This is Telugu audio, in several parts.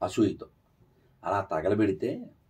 అసూయతో అలా తగలబెడితే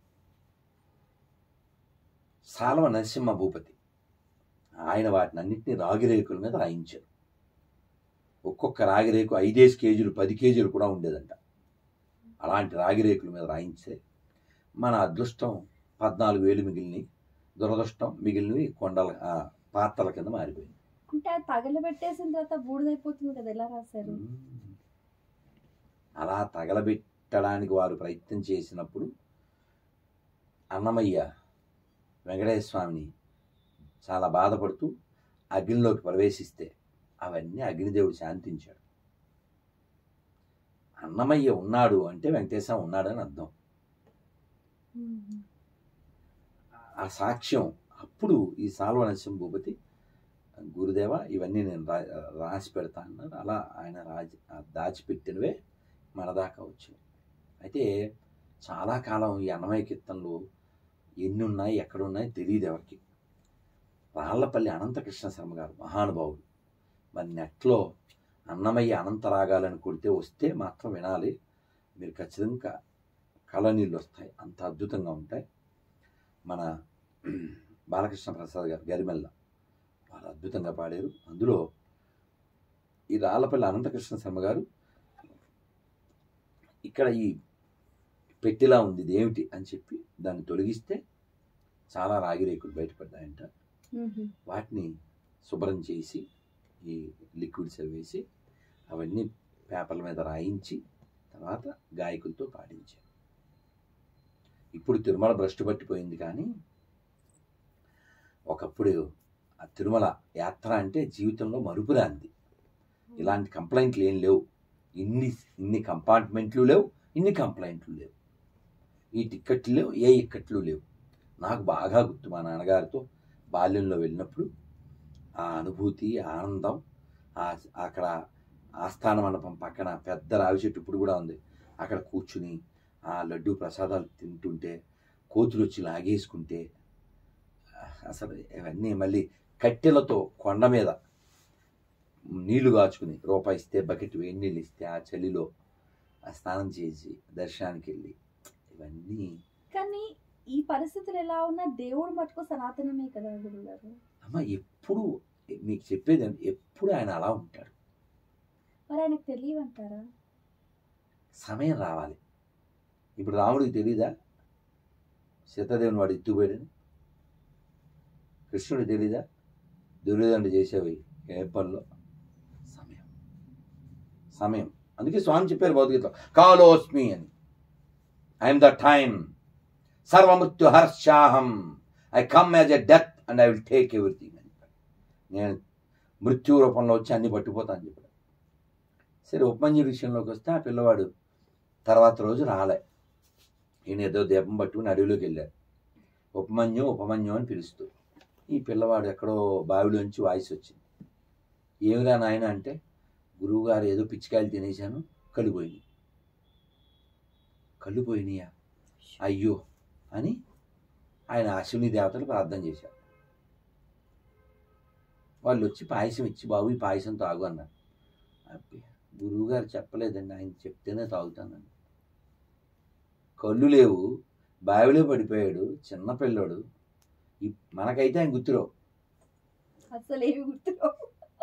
సాలవ నరసింహ భూపతి ఆయన వాటిని అన్నింటినీ రాగిరేకుల మీద రాయించారు ఒక్కొక్క రాగిరేకు ఐదేసి కేజీలు పది కేజీలు కూడా ఉండేదంట అలాంటి రాగిరేకుల మీద రాయించే మన అదృష్టం పద్నాలుగు వేలు మిగిలినవి దురదృష్టం మిగిలినవి కొండల ఆ, పాత్రల కింద మారిపోయింది అంటే అది తగలబెట్టేసిన తర్వాత బూడిదైపోతుంది కదా ఎలా రాశారు మ్మ్. అలా తగలబెట్టడానికి వారు ప్రయత్నం చేసినప్పుడు అన్నమయ్య వెంకటేశ్వర స్వామిని చాలా బాధపడుతూ అగ్నిలోకి ప్రవేశిస్తే అవన్నీ అగ్నిదేవుడు శాంతించాడు అన్నమయ్య ఉన్నాడు అంటే వెంకటేశ్వర ఉన్నాడని అర్థం మ్మ్. ఆ సాక్ష్యం అప్పుడు ఈ సాల్వ నరసింహ భూపతి గురుదేవ ఇవన్నీ నేను రా రాసి పెడతా అన్నారు అలా ఆయన రాజి ఆ దాచిపెట్టినవే మన దాకా వచ్చాయి అయితే చాలా కాలం ఈ అన్నమయ్య కీర్తనలు ఎన్ని ఉన్నాయి ఎక్కడ ఉన్నాయి తెలియదు ఎవరికి రాళ్లపల్లి అనంతకృష్ణ శర్మ గారు మహానుభావుడు మరి నెట్లో అన్నమయ్య అనంత రాగాలని కొడితే వస్తే మాత్రం వినాలి మీరు ఖచ్చితంగా కళనీళ్ళు వస్తాయి అంత అద్భుతంగా ఉంటాయి మన బాలకృష్ణ ప్రసాద్ గారు గరిమెల్ల వాళ్ళు అద్భుతంగా పాడారు అందులో ఈ రాళ్ళపల్లి అనంతకృష్ణ శర్మ గారు ఇక్కడ ఈ పెట్టిలా ఉంది ఇది ఏమిటి అని చెప్పి దాన్ని తొలగిస్తే చాలా రాగిరేకులు బయటపడ్డాయంట మ్మ్. వాటిని శుభ్రం చేసి ఈ లిక్విడ్స్ అవి వేసి అవన్నీ పేపర్ల మీద రాయించి తర్వాత గాయకులతో పాడించారు ఇప్పుడు తిరుమల భ్రష్టు పట్టిపోయింది కానీ ఒకప్పుడు ఆ తిరుమల యాత్ర అంటే జీవితంలో మరుపురాంది ఇలాంటి కంప్లైంట్లు ఏం లేవు ఇన్ని ఇన్ని కంపార్ట్మెంట్లు లేవు ఇన్ని కంప్లైంట్లు లేవు ఈ టిక్కెట్లు లేవు ఏ ఇక్కట్లు లేవు నాకు బాగా గుర్తు మా నాన్నగారితో బాల్యంలో వెళ్ళినప్పుడు ఆ అనుభూతి ఆనందం ఆ అక్కడ ఆస్థాన మండపం పక్కన పెద్ద రావి చెట్టు ఇప్పుడు కూడా ఉంది అక్కడ కూర్చుని ఆ లడ్డు ప్రసాదాలు తింటుంటే కోతులు వచ్చి లాగేసుకుంటే అసలు ఇవన్నీ మళ్ళీ కట్టెలతో కొండ మీద నీళ్లు కాచుకుని రూపాయి ఇస్తే బకెట్ వేడి నీళ్ళు ఇస్తే ఆ చలిలో ఆ స్నానం చేసి దర్శనానికి వెళ్ళి ఇవన్నీ కానీ ఈ పరిస్థితులు ఎలా ఉన్నా దేవుడు మటుకు సనాతనమే కదా గురుగారు అమ్మ ఎప్పుడు మీకు చెప్పేది ఏంటి? ఎప్పుడు ఆయన అలా ఉంటాడు మరి ఆయనకు తెలియవంటారా సమయం రావాలి ఇప్పుడు రాముడికి తెలీదా సీతాదేవిని వాడు ఎత్తుపోయాడని కృష్ణుడికి తెలీదా దుర్యోధనుడు చేసేవి ఏ పనిలో సమయం సమయం అందుకే స్వామి చెప్పారు భౌతికత కాలోస్మి అని ఐఎమ్ ద టైమ్ సర్వమృత్యు హర్షాహం I come as a death and I will take everything అని నేను మృత్యు రూపంలో వచ్చి అన్ని పట్టుకుపోతాను చెప్పాడు సరే ఉపమంజు విషయంలోకి వస్తే ఆ పిల్లవాడు తర్వాత రోజు రాలే ఈయన ఏదో దీపం పట్టుకుని అడవిలోకి వెళ్ళారు ఉపమన్యు ఉపమన్యు అని పిలుస్తూ ఈ పిల్లవాడు ఎక్కడో బావిలోంచి వాయిస్ వచ్చింది ఏమిరా నాయన అంటే గురువుగారు ఏదో పిచ్చికాయలు తినేశాను కళ్ళు పోయినాయి కళ్ళు పోయినాయా అయ్యో అని ఆయన అశ్విని దేవతలు ప్రార్థన చేశారు వాళ్ళు వచ్చి పాయసం ఇచ్చి బాబు ఈ పాయసం తాగు అన్నారు అబ్బే గురువుగారు చెప్పలేదండి ఆయన చెప్తేనే తాగుతానండి కళ్ళు లేవు బావిలో పడిపోయాడు చిన్న పిల్లోడు ఈ- మనకైతే ఆయన గుర్తురావు అసలు ఏమి గుర్తురావు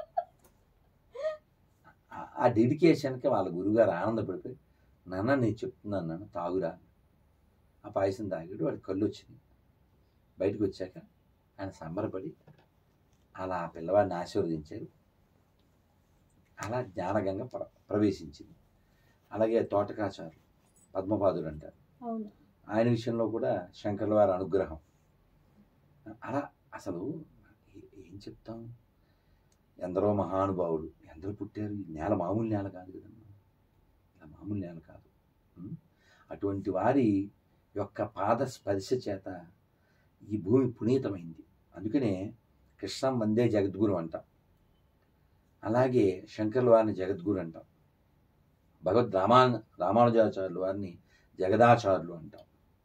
ఆ- ఆ డెడికేషన్కి వాళ్ళ గురువుగారు ఆనందపడిపోయి నాన్న నేను చెప్తున్నాను నాన్న తాగురా ఆ పాయసం తాగాడు వాడి కళ్ళు వచ్చింది బయటకు వచ్చాక ఆయన సంబరపడి అలా ఆ పిల్లవాడిని ఆశీర్వదించారు అలా జ్ఞానగంగా ప్ర ప్రవేశించింది అలాగే తోటకాచారు పద్మపాదుడు అంటారు అవును ఆయన విషయంలో కూడా శంకర్ల వారి అనుగ్రహం అలా అసలు ఏ- ఏం చెప్తాం ఎందరో మహానుభావులు ఎందరో పుట్టారు ఈ నేల మామూలు నేల కాదు కదమ్మా ఇలా మామూలు నేల కాదు ఉం? అటువంటి వారి యొక్క పాద స్పర్శ చేత ఈ భూమి పునీతమైంది అందుకనే కృష్ణం వందే జగద్గురు అంటాం అలాగే శంకర్ల వారిని జగద్గురు అంటాం భగవద్ రామా రామానుజాచార్యుల వారిని జగదాచార్యులు అంటాం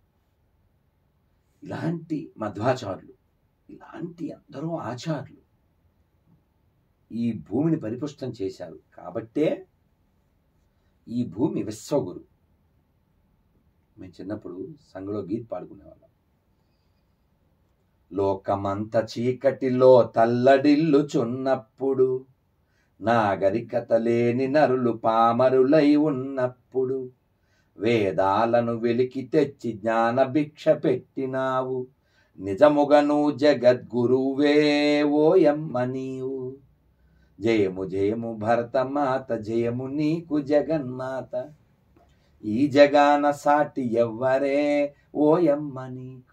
ఇలాంటి మధ్వాచారులు ఇలాంటి ఎందరో ఆచార్యులు ఈ భూమిని పరిపుష్టం చేశారు కాబట్టే ఈ భూమి విశ్వగురు మేము చిన్నప్పుడు సంఘలో గీత్ పాడుకునేవాళ్ళం లోకమంత చీకటిలో తల్లడిల్లుచున్నప్పుడు నాగరికత లేని నరులు పామరులై ఉన్నప్పుడు వేదాలను వెలికి తెచ్చి జ్ఞాన భిక్ష పెట్టినావు నిజముగను జగద్గురువే ఓయమ్మ నీవు జయము జయము భరతమాత జయము నీకు జగన్మాత ఈ జగాన సాటి ఎవ్వరే ఓయమ్మ నీకు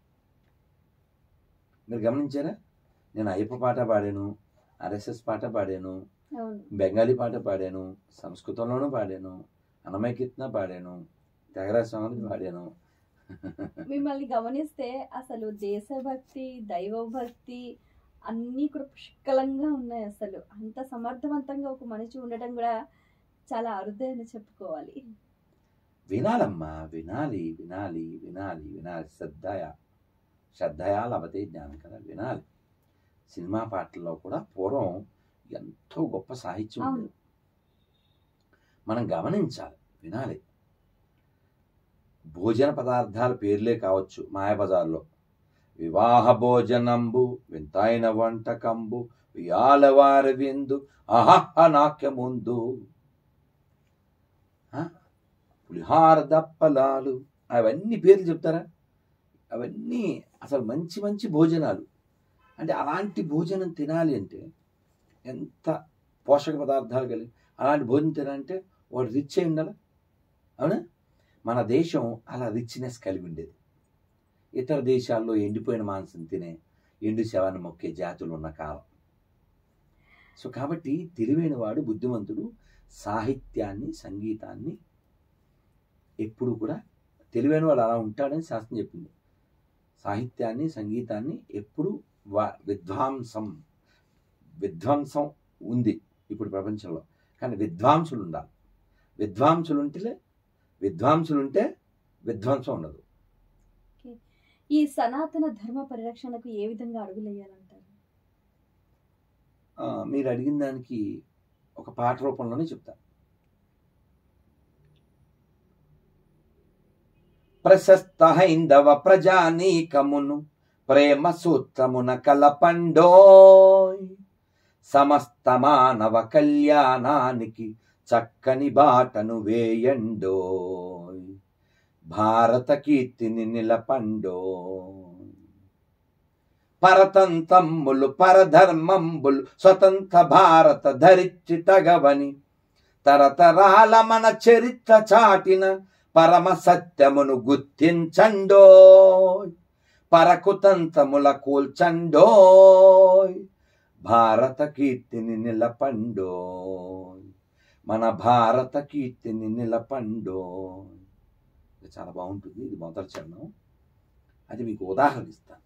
మీరు గమనించారా నేను అయ్యప్ప పాట పాడాను ఆర్ఎస్ఎస్ పాట పాడాను అవును బెంగాలీ పాట పాడాను సంస్కృతంలోనూ పాడాను అన్నమయ కీర్తన పాడాను త్యాగరాజ స్వామి పాడాను మిమ్మల్ని గమనిస్తే అసలు దేశభక్తి దైవభక్తి అన్నీ కూడా పుష్కలంగా ఉన్నాయి అసలు అంత సమర్థవంతంగా ఒక మనిషి ఉండడం కూడా చాలా అరుదైన చెప్పుకోవాలి వినాలమ్మా వినాలి వినాలి వినాలి వినాలి శ్రద్ధయ శ్రద్ధయా లభతే జ్ఞానం కదా వినాలి సినిమా పాటల్లో కూడా పూర్వం ఎంతో గొప్ప సాహిత్యం అవును. ఉండేది మనం గమనించాలి వినాలి భోజన పదార్థాల పేర్లే కావచ్చు మాయాబజార్లో వివాహ భోజనంబు వింతైన వంటకంబు వియాలవారి విందు అహహ నాక్య ముందు ఆ? పులిహార దప్పలాలు అవన్నీ పేర్లు చెప్తారా అవన్నీ అసలు మంచి మంచి భోజనాలు అంటే అలాంటి భోజనం తినాలి అంటే ఎంత పోషక పదార్థాలు కలిగి అలాంటి భోజనం తినాలంటే వాడు రిచ్ అయి ఉండాలి అవునా మన దేశం అలా రిచ్నెస్ కలిగి ఉండేది ఇతర దేశాల్లో ఎండిపోయిన మాంసం తినే ఎండు శవాన్ని మొక్కే జాతులు ఉన్న కాలం సో కాబట్టి తెలివైన వాడు బుద్ధిమంతుడు సాహిత్యాన్ని సంగీతాన్ని ఎప్పుడు కూడా తెలివైన వాడు అలా ఉంటాడని శాస్త్రం చెప్పింది సాహిత్యాన్ని సంగీతాన్ని ఎప్పుడు వా విద్వాంసం విధ్వంసం ఉంది ఇప్పుడు ప్రపంచంలో కానీ విద్వాంసులు ఉండాలి విద్వాంసులు ఉంటే విద్వాంసులు ఉంటే విధ్వంసం ఉండదు ఈ సనాతన ధర్మ పరిరక్షణకు ఏ విధంగా అడుగులేయాలంటారు ఆ, మీరు అడిగిన దానికి ఒక పాట రూపంలోనే చెప్తా ప్రశస్త హైందవ ప్రజానీకమును ప్రేమ సూత్రమున కలపండోయ్ సమస్త మానవ కళ్యాణానికి చక్కని బాటను వేయండోయ్ భారత కీర్తిని నిలపండోయ్ పరతంతమ్ములు పరధర్మంబులు స్వతంత్ర భారత ధరిత్రి తగవని తరతరాల మన చరిత్ర చాటిన పరమ సత్యమును గుర్తించండోయ్ పరకుతంత్రముల కూల్చండోయ్ భారత కీర్తిని నిలపండోయ్ మన భారత కీర్తిని నిలపండోయ్ ఇది చాలా బాగుంటుంది ఇది మొదటి చరణం అది మీకు ఉదాహరణ ఇస్తాను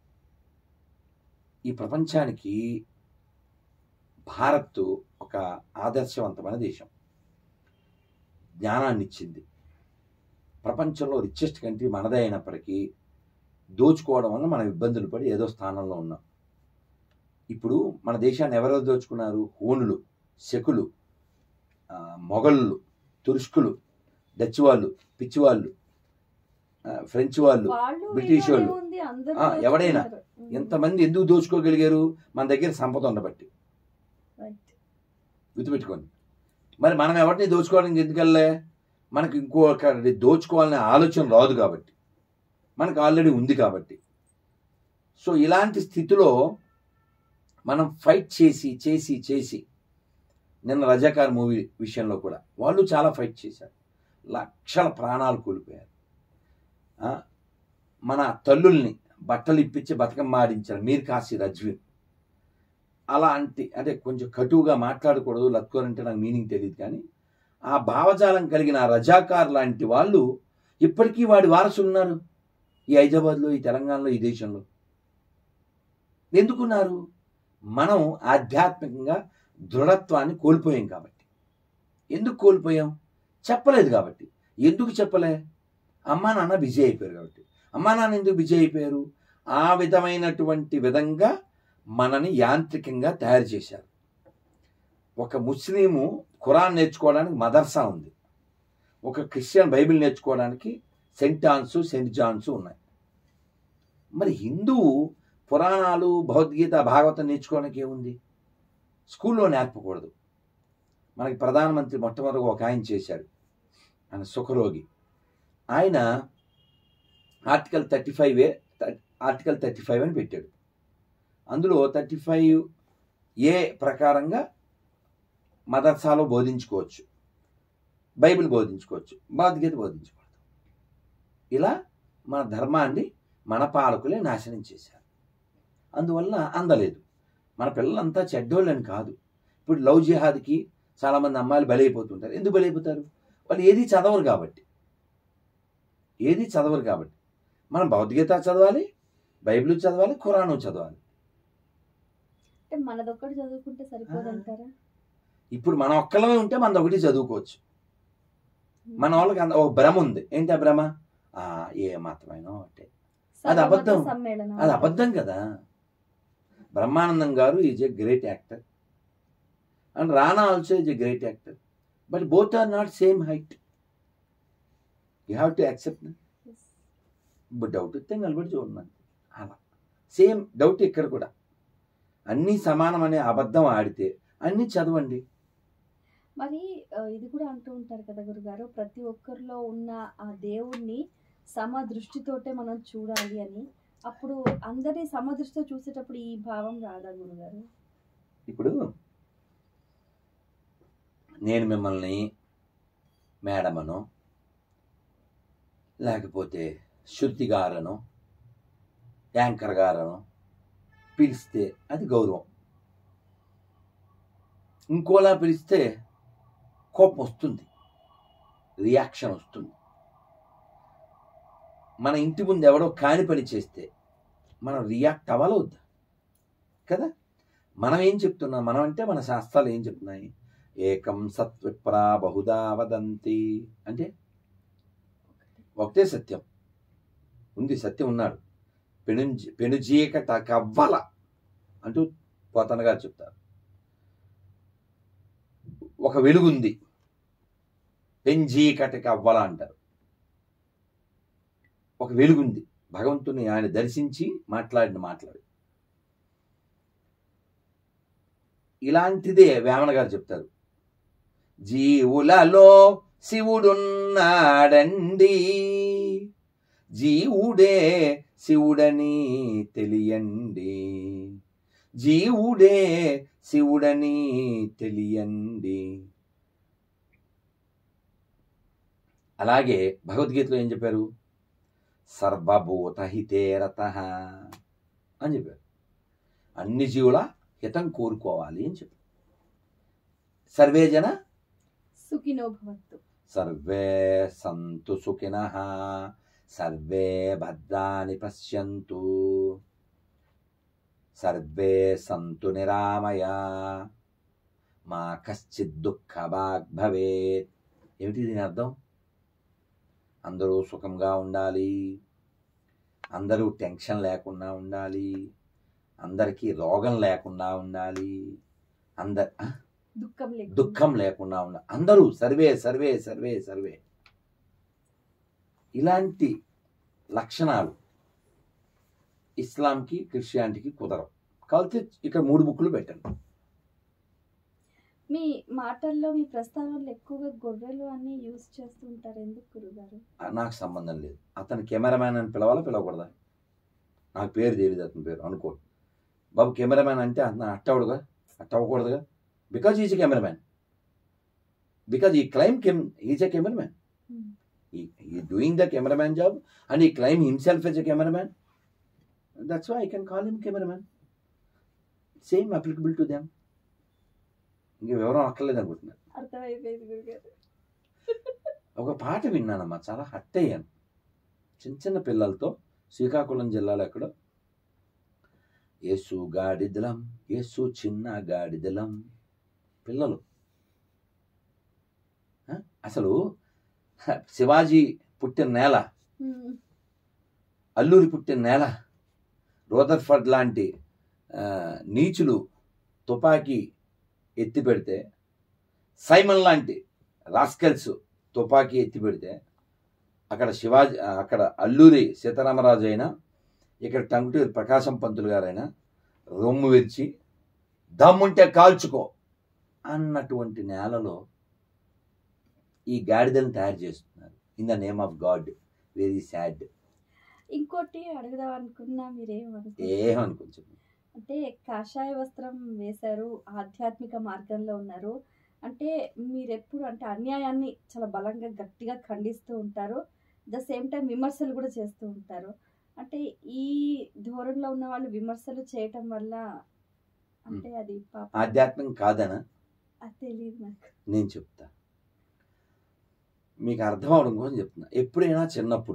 ఈ ప్రపంచానికి భారత్ ఒక ఆదర్శవంతమైన దేశం జ్ఞానాన్ని ఇచ్చింది ప్రపంచంలో రిచెస్ట్ కంట్రీ మనదే అయినప్పటికీ దోచుకోవడం వల్ల మనం ఇబ్బందులు పడి ఏదో స్థానంలో ఉన్నాం ఇప్పుడు మన దేశాన్ని ఎవరెవరు దోచుకున్నారు హూనులు శకులు ఆ, మొఘలులు తురుష్కులు డచ్ వాళ్ళు పిచ్చి వాళ్ళు ఆ, ఫ్రెంచ్ వాళ్ళు వాళ్ళు బ్రిటిష్ వీళ్ళనే వాళ్ళు. ఉంది, అందరూ ఆ, ఎవడైనా. దోచుకుంటారు. ఉమ్. ఎంతమంది ఎందుకు దోచుకోగలిగారు మన దగ్గర సంపద ఉండబట్టి Right. గుర్తుపెట్టుకోండి మరి మనం ఎవరిని దోచుకోవడానికి ఎందుకల్లే మనకి ఇంకొకటి దోచుకోవాలనే ఆలోచన రాదు కాబట్టి మనకు ఆల్రెడీ ఉంది కాబట్టి సో ఇలాంటి స్థితిలో మనం ఫైట్ చేసి చేసి చేసి నిన్న రజాకార్ మూవీ విషయంలో కూడా వాళ్ళు చాలా ఫైట్ చేశారు లక్షల ప్రాణాలు కోల్పోయారు ఆ, మన తల్లుల్ని బట్టలు ఇప్పించి బతుకమ్మ ఆడించారు మీర్ కాశీ రజ్వీన్ అలాంటి అంటే కొంచెం కటువుగా మాట్లాడకూడదు లత్కోర్ అంటే నాకు మీనింగ్ తెలియదు కానీ ఆ భావజాలం కలిగిన ఆ రజాకార్ లాంటి వాళ్ళు ఇప్పటికీ వాడి వారసులు ఉన్నారు ఈ హైదరాబాద్లో ఈ తెలంగాణలో ఈ దేశంలో ఎందుకున్నారు మనం ఆధ్యాత్మికంగా దృఢత్వాన్ని కోల్పోయాం కాబట్టి ఎందుకు కోల్పోయాం చెప్పలేదు కాబట్టి ఎందుకు చెప్పలే అమ్మా నాన్న బిజీ అయిపోయారు కాబట్టి అమ్మా నాన్న ఎందుకు బిజీ అయిపోయారు ఆ విధమైనటువంటి విధంగా మనని యాంత్రికంగా తయారు చేశారు ఒక ముస్లిము ఖురాన్ నేర్చుకోవడానికి మదర్సా ఉంది ఒక క్రిస్టియన్ బైబిల్ నేర్చుకోవడానికి సెంట్ ఆన్స్ సెంట్ జాన్స్ ఉన్నాయి మరి హిందువు పురాణాలు భగవద్గీత భాగవతం నేర్చుకోవడానికి ఏముంది స్కూల్లో నేర్పకూడదు మనకి ప్రధానమంత్రి మొట్టమొదటి ఒక ఆయన చేశాడు ఆయన సుఖరోగి ఆయన article thirty five A article thirty five అని పెట్టాడు అందులో థర్టీ ఫైవ్ ఏ ప్రకారంగా మదర్సాలో బోధించుకోవచ్చు బైబిల్ బోధించుకోవచ్చు భగవద్గీత బోధించకూడదు ఇలా మన ధర్మాన్ని మన పాలకులే నాశనం చేశారు అందువల్ల అందలేదు మన పిల్లలంతా చెడ్డోళ్ళని కాదు ఇప్పుడు లవ్ జిహాద్కి చాలామంది అమ్మాయిలు బలైపోతుంటారు ఎందుకు బలైపోతారు వాళ్ళు ఏది చదవరు కాబట్టి ఏది చదవరు కాబట్టి మనం భగవద్గీత చదవాలి బైబిల్ చదవాలి ఖురాను చదవాలి అంటే మనదొక్కటి చదువుకుంటే సరిపోదంటారా ఇప్పుడు మనం ఒక్కలమే ఉంటే మనది ఒకటి చదువుకోవచ్చు మన వాళ్ళకి అంత ఒక భ్రమ ఉంది ఏంటి ఆ భ్రమ ఆ, ఏ మాత్రమైనా ఒకటే అది సర్వమత అబద్ధం. సమ్మేళనం అది అబద్ధం కదా Brahmanandam garu is a great actor and Rana also is a great actor but both are not same height you have to accept Yes. Doubt వస్తే నిలబడి చూడండి అలా సేమ్ డౌట్ ఇక్కడ కూడా అన్నీ సమానం అనే అబద్ధం ఆడితే అన్నీ చదవండి మరి ఆ, ఇది కూడా అంటూ ఉంటారు కదా గురుగారు ప్రతి ఒక్కరిలో ఉన్న ఆ దేవుణ్ణి సమ దృష్టితోటే మనం చూడాలి అని అప్పుడు అందరినీ సమదృష్టితో చూసేటప్పుడు ఈ భావం రాదా గురుగారు ఇప్పుడు నేను మిమ్మల్ని మేడమనో లేకపోతే శృతి గారనో యాంకర్ గారనో పిలిస్తే అది గౌరవం ఇంకోలా పిలిస్తే కోపం వస్తుంది రియాక్షన్ వస్తుంది మన ఇంటి ముందు ఎవడో కాని పని చేస్తే మనం రియాక్ట్ అవ్వాలా వద్దా కదా మనం ఏం చెప్తున్నాం మనం అంటే మన శాస్త్రాలు ఏం చెప్తున్నాయి ఏకం సత్విప్రా బహుదా వదంతి అంటే ఒకటే సత్యం ఉంది సత్యం ఉన్నాడు పెనుంజి పెనుజీకట కవ్వల అంటూ పోతన గారు చెప్తారు ఒక వెలుగుంది పెంజీకట కవ్వల అంటారు ఒక వెలుగుంది భగవంతుని ఆయన దర్శించి మాట్లాడిన మాట్లాడి ఇలాంటిదే వేమన గారు చెప్తారు జీవులలో శివుడున్నాడండి జీవుడే శివుడని తెలియండి జీవుడే శివుడని తెలియండి అలాగే భగవద్గీతలో ఏం చెప్పారు సర్వభూత హితేరత అని చెప్పారు అన్ని జీవుల హితం కోరుకోవాలి అని చెప్పారు సర్వే జన సుఖినో భవత్తు సర్వే సంతు సుఖిన సర్వే భద్రాని పశ్యంతు సర్వే సంతు నిరామయ మా కశ్చిత్ దుఃఖ భాగ్ భవేత్ ఏమిటి దీని అర్థం అందరూ సుఖంగా ఉండాలి అందరూ టెన్షన్ లేకుండా ఉండాలి అందరికీ రోగం లేకుండా ఉండాలి అందరు దుఃఖం లేకుండా దుఃఖం లేకుండా ఉండ అందరూ సర్వే సర్వే సర్వే సర్వే ఇలాంటి లక్షణాలు ఇస్లాంకి క్రిస్టియానిటీకి కుదరవు కాబట్టి ఇక్కడ మూడు బుక్కులు పెట్టండి మీ మాటల్లో మీ ప్రస్తావనలు ఎక్కువగా గొర్రెలు అన్ని యూజ్ చేస్తూ ఉంటారు ఎందుకు గురుగారు ఆ, నాకు సంబంధం లేదు అతను కెమెరామ్యాన్ అని పిలవాలా పిలవకూడదా నాకు పేరు తెలియదు అతని పేరు అనుకో బాబు కెమెరామ్యాన్ అంటే అతను అట్టవుడుగా అట్టవకూడదుగా because is a cameraman because he claim came is a cameraman Hmm. He doing the cameraman job and he claim himself as a cameraman that's why I can call him cameraman same applicable to them ఇంక వివరం అక్కర్లేదు అనుకుంటున్నాను అర్థమైపోయింది గురుగారు ఒక పాట విన్నానమ్మా చాలా హట్ అయ్యాను చిన్న చిన్న పిల్లలతో శ్రీకాకుళం జిల్లాలో ఎక్కడో యేసు గాడిదలం యేసు చిన్న గాడిదలం పిల్లలు ఆ? అసలు హ, శివాజీ పుట్టిన నేల ఉమ్. అల్లూరి పుట్టిన నేల రోదర్ఫర్డ్ లాంటి ఆ, నీచులు తుపాకీ ఎత్తి పెడితే సైమన్ లాంటి రాస్కెల్స్ తుపాకీ ఎత్తి పెడితే అక్కడ శివాజీ అక్కడ అల్లూరి సీతారామరాజు అయినా ఇక్కడ టంగుటూరి ప్రకాశం పంతులు గారైనా రొమ్ము విరిచి దమ్ముంటే కాల్చుకో అన్నటువంటి నేలలో ఈ గాడిదలను తయారు చేస్తున్నారు in the name of God very sad ఇంకోటి అడుగుదాం అనుకున్నా మీరేమనుకుంటున్నారు ఏమనుకోవచ్చు అంటే కాషాయ వస్త్రం వేశారు ఆధ్యాత్మిక మార్గంలో ఉన్నారు అంటే మీరెప్పుడు అంటే అన్యాయాన్ని చాలా బలంగా గట్టిగా ఖండిస్తూ ఉంటారు ద సేమ్ టైం విమర్శలు కూడా చేస్తూ ఉంటారు అంటే ఈ ధోరణిలో ఉన్న వాళ్ళు విమర్శలు చేయటం వల్ల అంటే అది పాప ఆధ్యాత్మికం కాదనా అది తెలియదు నాకు నేను చెప్తా మీకు అర్థం అవడం కోసం చెప్తున్నా ఎప్పుడైనా చిన్నప్పుడు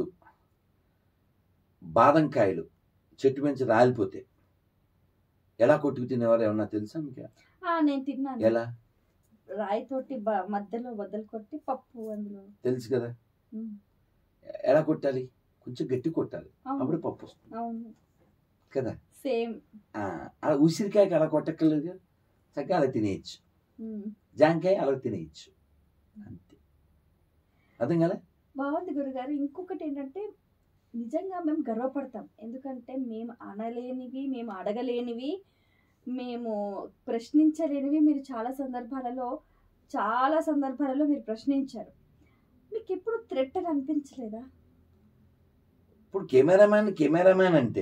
బాదంకాయలు చెట్టు నుంచి రాలిపోతే ఎలా కొట్టుకు తినేవారు ఏమన్నా తెలుసా మీకు ఆ, నేను తిన్నాను ఎలా రాయితోటి బ- మధ్యలో వదలు కొట్టి పప్పు అందులో తెలుసు కదా ఉమ్. ఎలా కొట్టాలి కొంచెం గట్టి కొట్టాలి అవును అప్పుడు పప్పు వస్తుంది అవును కదా సేమ్ ఆ, అలా ఉసిరికాయకి అలా కొట్టక్కర్లేదు కదా చక్కగా అలా తినేయచ్చు జాంకాయ అలా తినేయచ్చు అంతే అర్థం కదా బాగుంది గురుగారు ఇంకొకటి ఏంటంటే నిజంగా మేము గర్వపడతాం ఎందుకంటే మేము అనలేనివి మేము అడగలేనివి మేము ప్రశ్నించలేనివి మీరు చాలా సందర్భాలలో చాలా సందర్భాలలో మీరు ప్రశ్నించారు మీకు ఎప్పుడు థ్రెట్ అని అనిపించలేదా ఇప్పుడు కెమెరామ్యాన్ కెమెరామ్యాన్ అంటే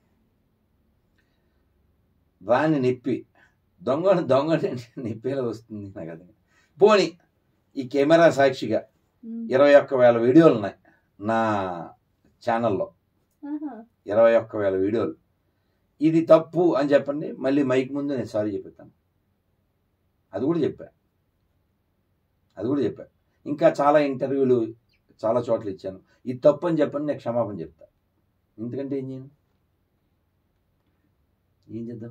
రాని నొప్పి దొంగను దొంగని నొప్పిలా వస్తుంది నాకు అది పోని ఈ కెమెరా సాక్షిగా ఉమ్. ఇరవై ఒక్క వేల వీడియోలు ఉన్నాయి నా ఛానల్లో ఆహా. ఇరవై ఒక్క వేల వీడియోలు ఇది తప్పు అని చెప్పండి మళ్ళీ మైక్ ముందు నేను సారీ చెప్తాను అది కూడా చెప్పా అది కూడా చెప్పా ఇంకా చాలా ఇంటర్వ్యూలు చాలా చోట్ల ఇచ్చాను ఇది తప్పు అని చెప్పండి నేను క్షమాపణ చెప్తా ఎందుకంటే ఏం చేయను ఏం చేద్దాం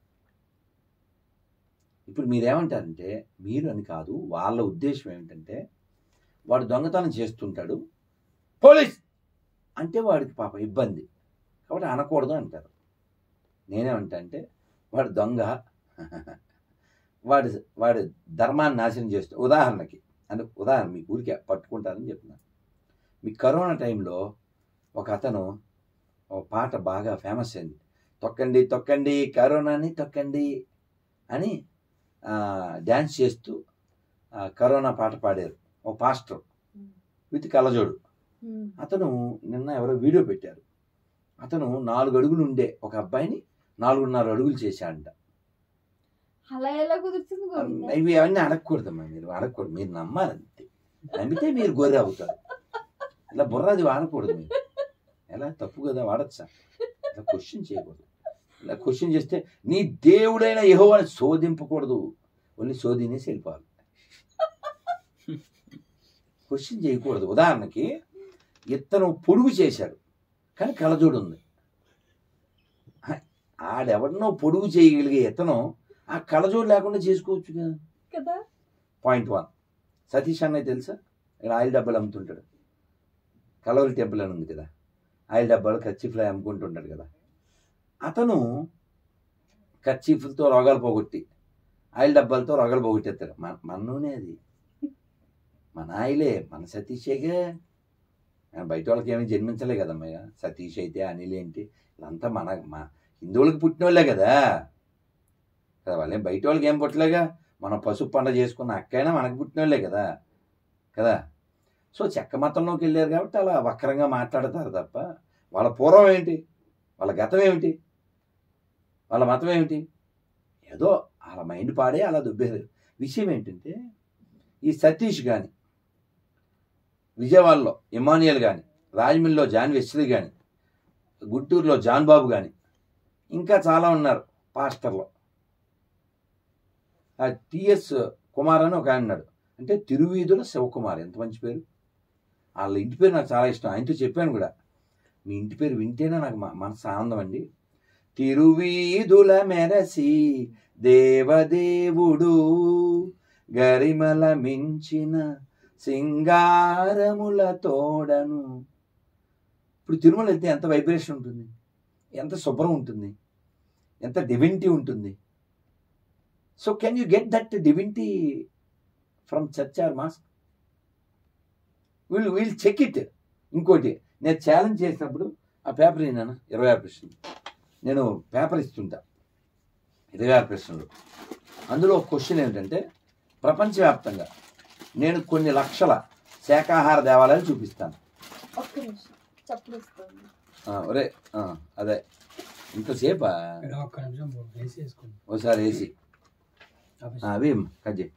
ఇప్పుడు మీరేమంటారంటే మీరు అని కాదు వాళ్ళ ఉద్దేశం ఏమిటంటే వాడు దొంగతనం చేస్తుంటాడు పోలీస్ అంటే వాడికి పాప ఇబ్బంది కాబట్టి అనకూడదు అంటారు నేనేమంటా అంటే వాడు దొంగ వాడి వాడి ధర్మాన్ని నాశనం చేస్తూ ఉదాహరణకి అంటే ఉదాహరణ మీకు ఊరికే పట్టుకుంటారని చెప్తున్నాను మీ కరోనా టైంలో ఒక అతను ఒక పాట బాగా ఫేమస్ అయింది తొక్కండి తొక్కండి కరోనాని తొక్కండి అని ఆ, డ్యాన్స్ చేస్తూ ఆ, కరోనా పాట పాడారు ఒక పాస్టర్ విత్ కళ్ళజోడు ఉమ్. అతను నిన్న ఎవరో వీడియో పెట్టారు అతను నాలుగు అడుగులు ఉండే ఒక అబ్బాయిని నాలుగున్నర అడుగులు చేశాడంట అలా ఎలా కుదురుతుంది గోవిందా? ఇవి అవన్నీ అడగకూడదమ్మా మీరు అడగకూడదు మీరు నమ్మాలంతే నమ్మితే మీరు గొర్రె అవుతారు ఇలా బుర్రది వాడకూడదు మీరు ఎలా తప్పు కదా వాడచ్చా ఇలా క్వశ్చన్ చేయకూడదు ఇలా క్వశ్చన్ చేస్తే నీ దేవుడైన యహో అని శోధింపకూడదు ఓన్లీ శోధినేసి వెళ్ళిపోవాలి క్వశ్చన్ చేయకూడదు ఉదాహరణకి ఇతను పొడుగు చేశాడు కానీ కళ్ళజోడు ఉంది హ, ఆడెవరినో పొడుగు చేయగలిగే ఇతను ఆ కళ్ళజోడు లేకుండా చేసుకోవచ్చు కదా కదా పాయింట్ వన్ సతీష్ అన్నయ్య తెలుసా ఇక్కడ ఆయిల్ డబ్బాలు అమ్ముతుంటాడు కలవరి టెంపుల్ అని ఉంది కదా ఆయిల్ డబ్బాలు కర్చీఫ్లు అమ్ముకుంటుంటాడు కదా అతను కర్చీఫ్లతో రోగాలు పోగొట్టి ఆయిల్ డబ్బాలతో రోగాలు పోగొట్టేస్తాడు మన మన నూనె అది మన ఆయిలే మన సతీషేగా ఆయన బయట వాళ్ళకి ఏమీ జన్మించలే కదమ్మయ్య సతీష్ అయితే అనిల్ ఏంటి వీళ్ళంతా మన మా హిందువులకి పుట్టిన వాళ్ళే కదా కదా వాళ్ళేం బయట వాళ్ళకి ఏం పుట్టలేగా మనం పసుపు పంట చేసుకున్న అక్కైనా మనకు పుట్టిన వాళ్ళే కదా కదా సో చెక్క మతంలోకి వెళ్ళారు కాబట్టి అలా వక్రంగా మాట్లాడతారు తప్ప వాళ్ళ పూర్వం ఏంటి వాళ్ళ గతం ఏమిటి వాళ్ళ మతం ఏమిటి ఏదో వాళ్ళ మైండ్ పాడే అలా దుబ్బేరు విషయం ఏంటంటే ఈ సతీష్ కానీ విజయవాడలో ఇమానియల్ కానీ రాజమండ్రిలో జాన్ వెస్లీ కానీ గుంటూరులో జాన్ బాబు కానీ ఇంకా చాలా ఉన్నారు పాస్టర్లో ఆ టిఎస్ కుమార్ అని ఒక ఆయన ఉన్నాడు అంటే తిరువీధుల శివకుమార్ ఎంత మంచి పేరు వాళ్ళ ఇంటి పేరు నాకు చాలా ఇష్టం ఆయనతో చెప్పాను కూడా మీ ఇంటి పేరు వింటేనే నాకు మ- మనసు ఆనందం అండి తిరువీధుల మెరసి దేవదేవుడు గరిమల మించిన సింగారముల తోడను ఇప్పుడు తిరుమల వెళ్తే ఎంత వైబ్రేషన్ ఉంటుంది ఎంత శుభ్రం ఉంటుంది ఎంత డివినిటీ ఉంటుంది so can you get that divinity from church or mosque will will check it ఇంకోటి నేను ఛాలెంజ్ చేసినప్పుడు ఆ పేపర్ నేను ఇరవై ఆరు ప్రశ్నలు నేను పేపర్ ఇస్తుంటా ఇరవై ఆరు ప్రశ్నలు అందులో ఒక క్వశ్చన్ ఏంటంటే ప్రపంచవ్యాప్తంగా నేను కొన్ని లక్షల శాకాహార దేవాలయాలు చూపిస్తాను ఒక్క నిమిషం చప్పుడు వస్తుంది ఆ, ఒరే ఆ, అదే ఇంతసేపా ఇక్కడ ఒక్క నిమిషం వేసి వేసుకోండి ఒకసారి వేసి ఆఫీస్ ఆ, అవి కట్ చేయి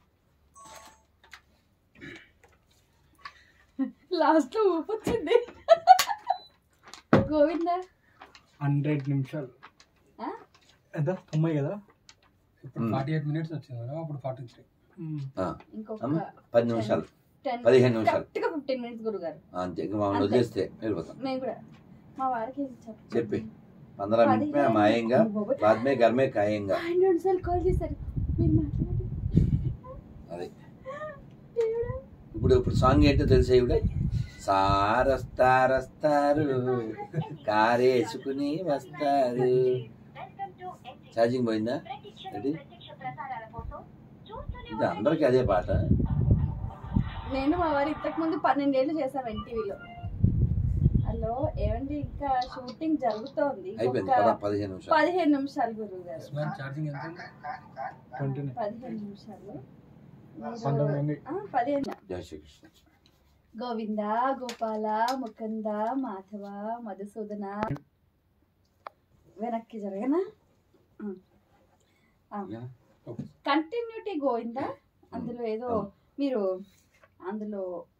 లాస్ట్ లో ఊపు వచ్చింది గోవింద హండ్రెడ్ నిమిషాలు ఆ? ఎంత తొంభై కదా ఇప్పుడు మ్మ్. ఫార్టీ ఎయిట్ మినిట్స్ వచ్చింది కదా అప్పుడు ఫార్టీ త్రీ ఆ, ఇంకొక అమ్మ, పది నిమిషాలు టెన్ పదిహేను నిమిషాలు కరెక్ట్ గా ఫిఫ్టీన్ మినిట్స్ గురుగారు ఆ, అంతే ఇంకా మమ్మల్ని అంతే. వదిలేస్తే వెళ్ళిపోతాం మేము కూడా మా వారికి చెప్పు. చెప్పి. पंद्रह मिनट में हम పదిహేను- आएंगे బాబోయ్. बाद में घर में खाएंगे ఆయన రెండు సార్లు కాల్ చేశారు మీరు మాట్లాడండి అదే దేవుడా. ఇప్పుడు ఇప్పుడు సాంగ్ ఏంటో తెలిసే ఇవిడ సారస్తారస్తారు కారేసుకుని వస్తారు ఛార్జింగ్ పోయిందా ఏంటి ఇది అందరికి అదే పాట నేను మా వారు ఇంతకు ముందు పన్నెండేళ్ళు చేశాం ఎన్టీవీలో హలో ఏమండి ఇంకా షూటింగ్ జరుగుతోంది అయిపోయింది ఒక పద పదిహేను నిమిషాలు పదిహేను నిమిషాలు గురువు గారు స్మార్ట్ ఛార్జింగ్ ఎంత ఉంది ట్వంటీ పదిహేను నిమిషాలు పంతొమ్మిది మీరు- ఆ, పదిహేను జై శ్రీకృష్ణ గోవింద గోపాల ముకుంద మాధవ మధుసూదన వెనక్కి జరగనా కంటిన్యూటీ గోవింద అందులో ఏదో అవును. మీరు అందులో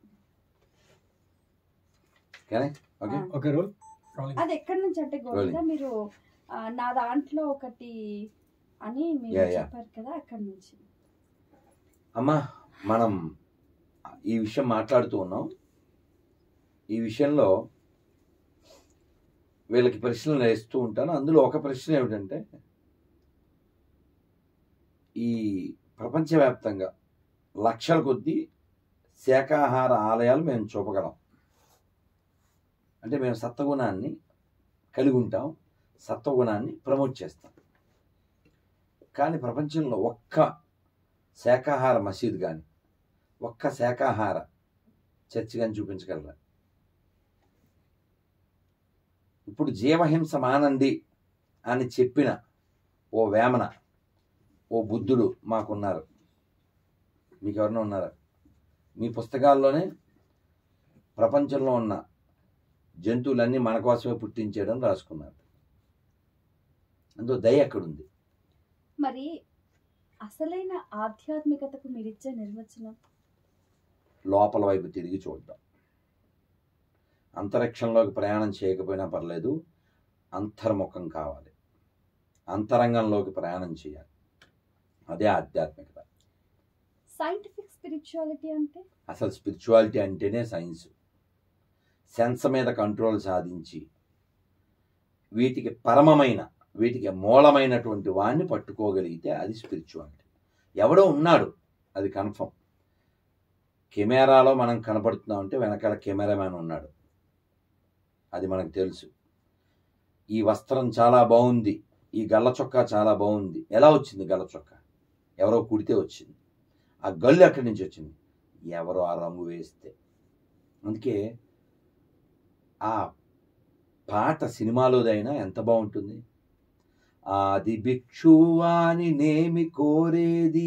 కానీ ఓకే ఆ, ఓకే రోల్ రోలింగ్ అది ఎక్కడి నుంచి అంటే గోవింద మీరు ఆ, నా దాంట్లో ఒకటి అని మీరు Yeah, yeah. చెప్పారు కదా అక్కడి నుంచి అమ్మా మనం ఈ విషయం మాట్లాడుతూ ఉన్నాం ఈ విషయంలో వీళ్ళకి ప్రశ్నలు వేస్తూ ఉంటాను అందులో ఒక ప్రశ్న ఏమిటంటే ఈ ప్రపంచవ్యాప్తంగా లక్షల కొద్దీ శాకాహార ఆలయాలు మేము చూపగలం అంటే మేము సత్వగుణాన్ని కలిగి ఉంటాం సత్వగుణాన్ని ప్రమోట్ చేస్తాం కానీ ప్రపంచంలో ఒక్క శాకాహార మసీద్ కానీ ఒక్క శాకాహార చర్చ్ కానీ చూపించగలరా ఇప్పుడు జీవహింస మానండి అని చెప్పిన ఓ వేమన ఓ బుద్ధుడు మాకున్నారు మీకు ఎవరైనా ఉన్నారా మీ పుస్తకాల్లోనే ప్రపంచంలో ఉన్న జంతువులన్నీ మన కోసమే పుట్టించేయడం రాసుకున్నారు అందులో దయ ఎక్కడుంది మరి అసలైన ఆధ్యాత్మికతకు మీరిచ్చే నిర్వచనం లోపల వైపు తిరిగి చూడడం అంతరిక్షంలోకి ప్రయాణం చేయకపోయినా పర్లేదు అంతర్ముఖం కావాలి అంతరంగంలోకి ప్రయాణం చేయాలి అదే ఆధ్యాత్మికత సైంటిఫిక్ స్పిరిచువాలిటీ అంటే అసలు స్పిరిచువాలిటీ అంటేనే సైన్స్ సెన్స్ మీద కంట్రోల్ సాధించి వీటికి పరమమైన వీటికి మూలమైనటువంటి వాడిని పట్టుకోగలిగితే అది స్పిరిచువాలిటీ ఎవడో ఉన్నాడు అది కన్ఫర్మ్ కెమెరాలో మనం కనపడుతున్నాం అంటే వెనకాల కెమెరామ్యాన్ ఉన్నాడు అది మనకు తెలుసు ఈ వస్త్రం చాలా బాగుంది ఈ గల్ల చొక్కా చాలా బాగుంది ఎలా వచ్చింది గల్ల చొక్కా ఎవరో కుడితే వచ్చింది ఆ గల్లు ఎక్కడి నుంచి వచ్చింది ఎవరో ఆ రంగు వేస్తే అందుకే ఆ పాట సినిమాలోదైనా ఎంత బాగుంటుంది ఆది భిక్షువాని నేమి కోరేది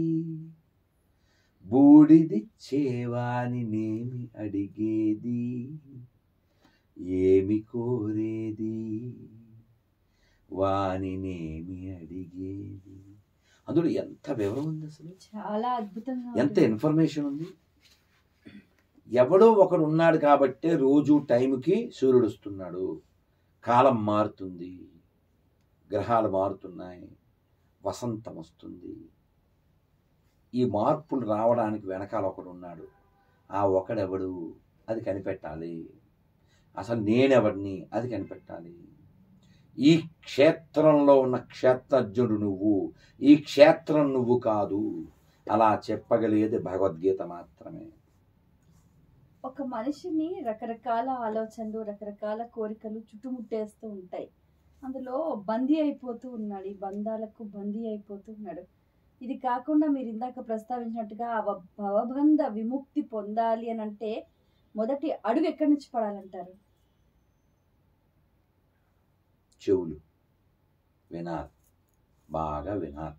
బూడిదిచ్చేవాని నేమి అడిగేది ఏమి కోరేది వాని నేమి అడిగేది అందులో ఎంత వివరం ఉంది అసలు చాలా అద్భుతంగా ఎంత ఉంటుంది. ఇన్ఫర్మేషన్ ఉంది ఎవడో ఒకడు ఉన్నాడు కాబట్టే రోజు టైంకి సూర్యుడు వస్తున్నాడు కాలం మారుతుంది గ్రహాలు మారుతున్నాయి వసంతం వస్తుంది ఈ మార్పులు రావడానికి వెనకాల ఒకడు ఉన్నాడు ఆ ఒకడెవడు అది కనిపెట్టాలి అసలు నేనెవడిని అది కనిపెట్టాలి ఈ క్షేత్రంలో ఉన్న క్షేత్రజ్ఞుడు నువ్వు ఈ క్షేత్రం నువ్వు కాదు అలా చెప్పగలిగేది భగవద్గీత మాత్రమే ఒక మనిషిని రకరకాల ఆలోచనలు రకరకాల కోరికలు చుట్టుముట్టేస్తూ ఉంటాయి అందులో బందీ అయిపోతూ ఉన్నాడు ఈ బంధాలకు బందీ అయిపోతూ ఉన్నాడు ఇది కాకుండా మీరు ఇందాక ప్రస్తావించినట్టుగా ఆ వ- భవబంధ విముక్తి పొందాలి అని అంటే మొదటి అడుగు ఎక్కడి నుంచి పడాలంటారు చెవులు వినాలి బాగా వినాలి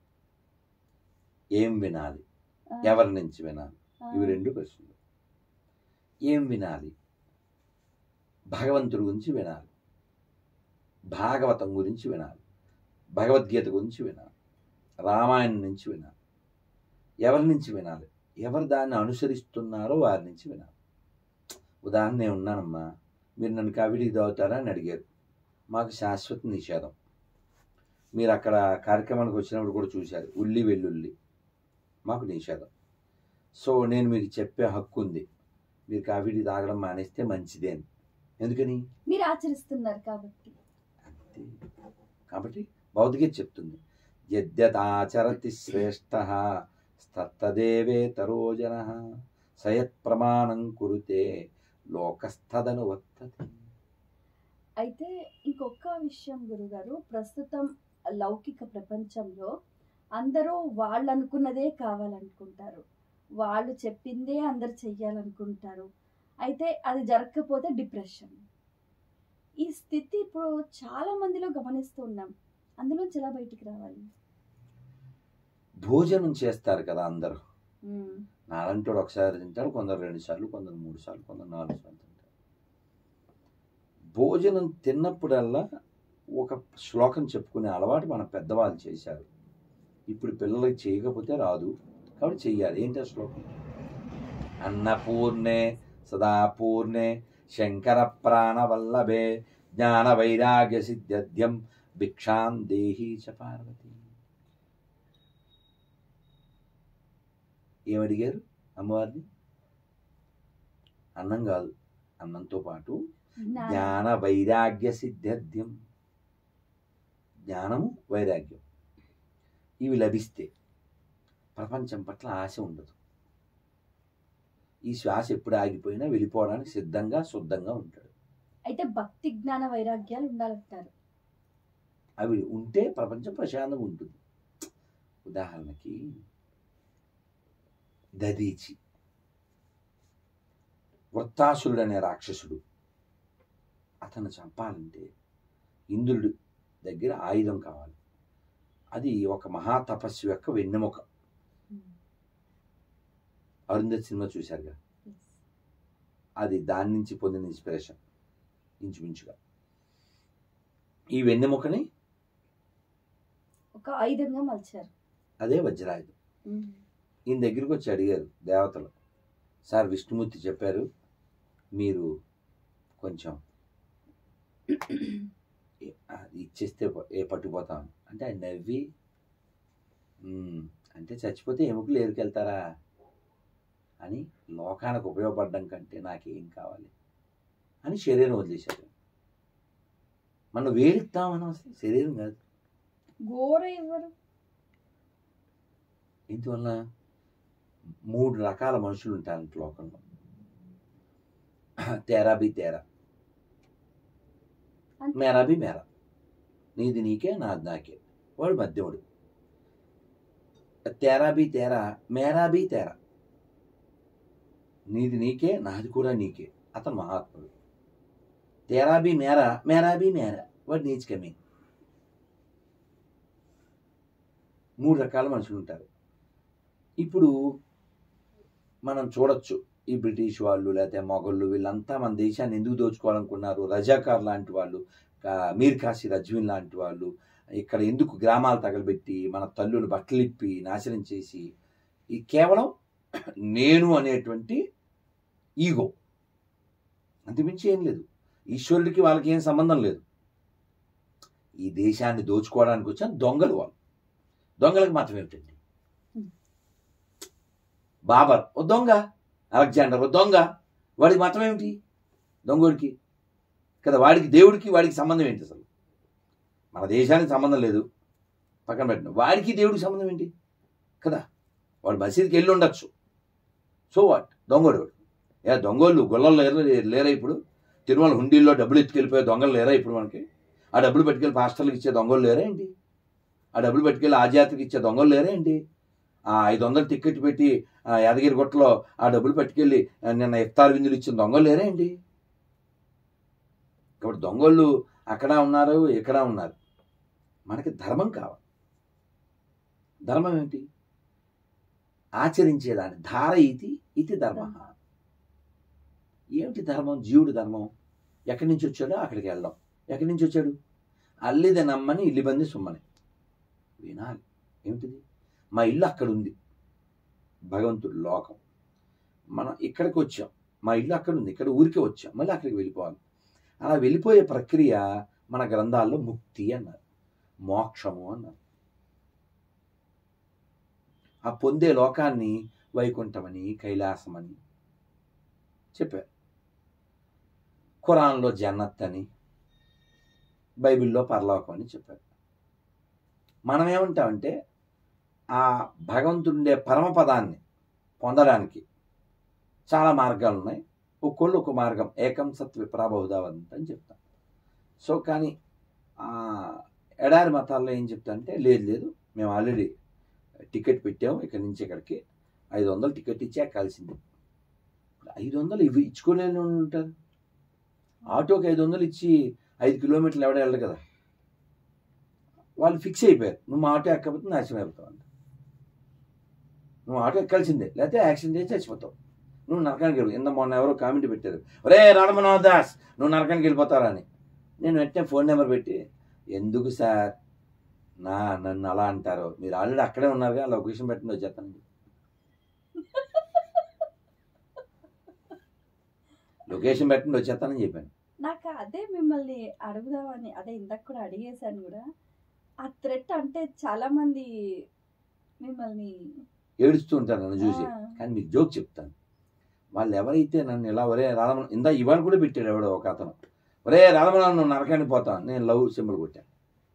ఏం వినాలి ఆ, ఎవరి నుంచి వినాలి ఆ, ఇవి రెండు ప్రశ్నలు ఏం వినాలి భగవంతుడి గురించి వినాలి భాగవతం గురించి వినాలి భగవద్గీత గురించి వినాలి రామాయణం నుంచి వినాలి ఎవరి నుంచి వినాలి ఎవరు దాన్ని అనుసరిస్తున్నారో వారి నుంచి వినాలి ఉదాహరణ నేను ఉన్నానమ్మా మీరు నన్ను కవిడికి దోవుతారా అని అడిగారు మాకు శాశ్వత నిషేధం మీరు అక్కడ కార్యక్రమానికి వచ్చినప్పుడు కూడా చూశారు ఉల్లి వెల్లుల్లి మాకు నిషేధం సో నేను మీకు చెప్పే హక్కు ఉంది మీరు కాఫీ తాగడం మానేస్తే మంచిదే అని ఎందుకని మీరు ఆచరిస్తున్నారు కాబట్టి అంతే కాబట్టి భౌతికత చెప్తుంది యద్యతాచరతి శ్రేష్ట స్తత్తదేవే తరోజన సయత్ ప్రమాణం కురుతే లోకస్థదను వర్తతే అయితే ఇంకొక విషయం గురుగారు ప్రస్తుతం లౌకిక ప్రపంచంలో అందరూ వాళ్ళు అనుకున్నదే కావాలనుకుంటారు వాళ్ళు చెప్పిందే అందరు చెయ్యాలనుకుంటారు అయితే అది జరగకపోతే డిప్రెషన్ ఈ స్థితి ఇప్పుడు చాలా మందిలో గమనిస్తున్నాం అందులోంచి ఎలా బయటికి రావాలి భోజనం చేస్తారు కదా అందరూ ఉమ్, నాలంటోడు ఒకసారి తింటారు కొందరు రెండు సార్లు కొందరు మూడు సార్లు కొందరు నాలుగు సార్లు తింటారు భోజనం తిన్నప్పుడల్లా ఒక శ్లోకం చెప్పుకునే అలవాటు మన పెద్దవాళ్ళు చేశారు ఇప్పుడు పిల్లలకి చేయకపోతే రాదు కాబట్టి చెయ్యాలి ఏంటి ఆ శ్లోకం అన్నపూర్ణే సదాపూర్ణే శంకర ప్రాణవల్లభే జ్ఞాన వైరాగ్య సిద్ధ్యం భిక్షాం దేహీ చ పార్వతి ఏమడిగారు అమ్మవారిని అన్నం కాదు అన్నంతో పాటు జ్ఞానం. జ్ఞాన వైరాగ్య సిద్ధ్యం జ్ఞానము వైరాగ్యం ఇవి లభిస్తే ప్రపంచం పట్ల ఆశ ఉండదు ఈ శ్వాస ఎప్పుడు ఆగిపోయినా వెళ్ళిపోవడానికి సిద్ధంగా శుద్ధంగా ఉంటాడు అయితే భక్తి జ్ఞాన వైరాగ్యాలు ఉండాలంటారు అవి ఉంటే ప్రపంచం ప్రశాంతంగా ఉంటుంది ఉదాహరణకి దదీచి వృత్తాసురుడు అనే రాక్షసుడు అతను చంపాలంటే ఇంద్రుడి దగ్గర ఆయుధం కావాలి అది ఒక మహా తపస్సు యొక్క వెన్నెముక అరుంధతి సినిమా చూశారుగా అది దాని నుంచి పొందిన ఇన్స్పిరేషన్ ఇంచుమించుగా ఈ వెన్నెముకని ఒక ఆయుధంగా మలిచారు అదే వజ్రాయుధం ఉమ్, ఈయన దగ్గరికి వచ్చి అడిగారు దేవతలు సార్ విష్ణుమూర్తి చెప్పారు మీరు కొంచెం ఏ- అది ఇచ్చేస్తే ప- ఏ పట్టుకుపోతాం అంటే ఆయన నవ్వి "మ్మ్, అంటే చచ్చిపోతే ఎముకలు ఏరుకెళ్తారా అని లోకానికి ఉపయోగపడడం కంటే నాకేం కావాలి అని శరీరం వదిలేశారు మనం వేడిస్తామని అసలు శరీరం కాదు ఘోర ఎవరు ఇందువల్ల మూడు రకాల మనుషులు ఉంటారంట లోకంలో తేరా బి తేరా అంటే మేరా బి మేరా నీది నీకే నాది నాకే వాడు మధ్యముడు తేరా బి తేరా మేరా బి తేరా నీది నీకే నాది కూడా నీకే అతను మహాత్ముడు తేరా బి మేరా మేరా బి మేరా వాడు నీచ్ కమి మూడు రకాల మనుషులు ఉంటారు ఇప్పుడు మనం చూడొచ్చు ఈ బ్రిటిష్ వాళ్ళు లేకపోతే మొఘళ్ళు వీళ్ళంతా మన దేశాన్ని ఎందుకు దోచుకోవాలనుకున్నారు రజాకార్ లాంటి వాళ్ళు కా- మీర్ కాశీ రజ్వీన్ లాంటి వాళ్ళు ఇక్కడ ఎందుకు గ్రామాలు తగలబెట్టి మన తల్లులు బట్టలిప్పి నాశనం చేసి ఈ కేవలం నేను అనేటువంటి ఈగో అంతమించి ఏం లేదు ఈశ్వరుడికి వాళ్ళకి ఏం సంబంధం లేదు ఈ దేశాన్ని దోచుకోవడానికి వచ్చిన దొంగలు వాళ్ళు దొంగలకు మాత్రం ఏమిటండి బాబర్ ఓ దొంగ అలెగ్జాండర్ ఓ దొంగ వాడికి మాత్రం ఏమిటి దొంగోడికి కదా వాడికి దేవుడికి వాడికి సంబంధం ఏంటి అసలు మన దేశానికి సంబంధం లేదు పక్కన పెట్టిన వాడికి దేవుడికి సంబంధం ఏంటి కదా వాడు మసీద్కి వెళ్ళి ఉండొచ్చు సో వాట్ దొంగోడు వాడు ఏ దొంగోళ్ళు గొల్లలు లేరు లేరా ఇప్పుడు తిరుమల హుండీల్లో డబ్బులు ఎత్తుకెళ్ళిపోయే దొంగలు లేరా ఇప్పుడు మనకి ఆ డబ్బులు పట్టుకెళ్ళి పాస్టర్లకు ఇచ్చే దొంగలు లేరా ఏంటి ఆ డబ్బులు పట్టుకెళ్ళి ఆధ్యాత్రికి ఇచ్చే దొంగలు లేరా ఏంటి ఆ ఐదు వందలు టికెట్ పెట్టి ఆ యాదగిరి గుట్టలో ఆ డబ్బులు పట్టుకెళ్ళి ఆ, నిన్న ఇఫ్తార్ విందులు ఇచ్చిన దొంగలు లేరా ఏంటి కాబట్టి దొంగళ్ళు అక్కడ ఉన్నారు ఇక్కడ ఉన్నారు మనకి ధర్మం కావాలి ధర్మం ఏంటి ఆచరించేదాన్ని ధార ఇది ఇది ధర్మ ఏమిటి ధర్మం జీవుడు ధర్మం ఎక్కడి నుంచి వచ్చాడో అక్కడికి వెళ్దాం ఎక్కడి నుంచి వచ్చాడు అల్లిది నమ్మని ఇల్లిబంది సుమ్మని వినాలి ఏమిటిది మా ఇల్లు అక్కడ ఉంది భగవంతుడు లోకం మనం ఇక్కడికి వచ్చాం మా ఇల్లు అక్కడ ఉంది ఇక్కడ ఊరికే వచ్చాం మళ్ళీ అక్కడికి వెళ్ళిపోవాలి అలా వెళ్ళిపోయే ప్రక్రియ మన గ్రంథాల్లో ముక్తి అన్నారు మోక్షము అన్నారు ఆ పొందే లోకాన్ని వైకుంఠమని కైలాసమని చెప్పారు ఖురాన్లో జన్నత్ అని బైబిల్లో పరలోకం అని చెప్పారు మనం ఏమంటామంటే ఆ భగవంతుండే పరమపదాన్ని పొందడానికి చాలా మార్గాలు ఉన్నాయి ఒక్కొళ్ళు ఒక మార్గం ఏకం సత్ విప్రాబహుదావంత అని చెప్తాం సో కానీ ఆ ఎడారి మతాల్లో ఏం చెప్తా అంటే లేదు లేదు మేము ఆల్రెడీ టికెట్ పెట్టాము ఇక్కడి నుంచి ఇక్కడికి ఐదు వందలు టికెట్ ఇచ్చి ఎక్కాల్సింది ఐదు వందలు ఇవి ఇచ్చుకోలేని వాళ్ళు ఉంటారు ఆటోకి ఐదు వందలు ఇచ్చి ఐదు కిలోమీటర్లు ఎవడ వెళ్ళరు కదా వాళ్ళు ఫిక్స్ అయిపోయారు నువ్వు మా ఆటో ఎక్కకపోతే నాశనం అయిపోతావు అంట నువ్వు ఆటో ఎక్కాల్సిందే లేకపోతే యాక్సిడెంట్ చేసి చచ్చిపోతావు నువ్వు నరకానికి వెళ్ళి ఇంత మొన్న ఎవరో కామెంట్ పెట్టారు ఒరే రామమోహన్ దాస్ నువ్వు నరకానికి వెళ్ళిపోతారా అని నేను వెంటనే ఫోన్ నెంబర్ పెట్టి ఎందుకు సార్ నా నన్ను అలా అంటారు మీరు ఆల్రెడీ అక్కడే ఉన్నారుగా లొకేషన్ పెట్టండి వచ్చేస్తాను లొకేషన్ పెట్టండి వచ్చేస్తానని చెప్పాను నాకు అదే మిమ్మల్ని అడుగుదామని అదే ఇందాక కూడా అడిగేశాను కూడా ఆ థ్రెట్ అంటే చాలా మంది మిమ్మల్ని ఏడుస్తూ ఉంటారు నన్ను చూసి ఆ, కానీ మీకు జోక్ చెప్తాను వాళ్ళు ఎవరైతే నన్ను ఇలా ఒరే రాధమన ఇందా ఇవాళ కూడా పెట్టాడు ఎవడో ఒక అతను ఒరే రాధమన నువ్వు నరకానికి పోతాను నేను లవ్ సింబల్ కొట్టాను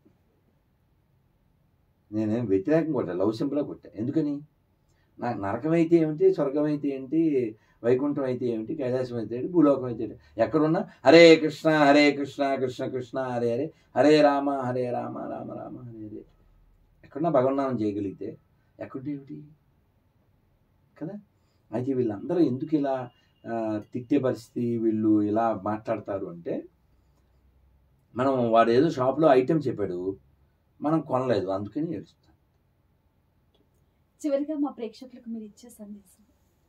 నేనేం వ్యతిరేకం కొట్టా లవ్ సింబలే కొట్టా ఎందుకని నాకు నరకం అయితే ఏమిటి స్వర్గం అయితే ఏంటి వైకుంఠం అయితే ఏమిటి కైలాసం అయితే ఏంటి భూలోకం అయితే ఏంటి ఎక్కడున్నా హరే కృష్ణ హరే కృష్ణ కృష్ణ కృష్ణ హరే హరే హరే రామ హరే రామ రామ రామ హరే హరే ఎక్కడున్నా భగవన్నామం చేయగలిగితే ఎక్కడుంటే ఏమిటి కదా అయితే వీళ్ళందరూ ఎందుకు ఇలా ఆ, తిట్టే పరిస్థితి వీళ్ళు ఇలా మాట్లాడతారు అంటే మనం వాడు ఏదో షాప్లో ఐటెం చెప్పాడు మనం కొనలేదు అందుకని ఏడుస్తాం చివరిగా మా ప్రేక్షకులకు మీరు ఇచ్చే సందేశం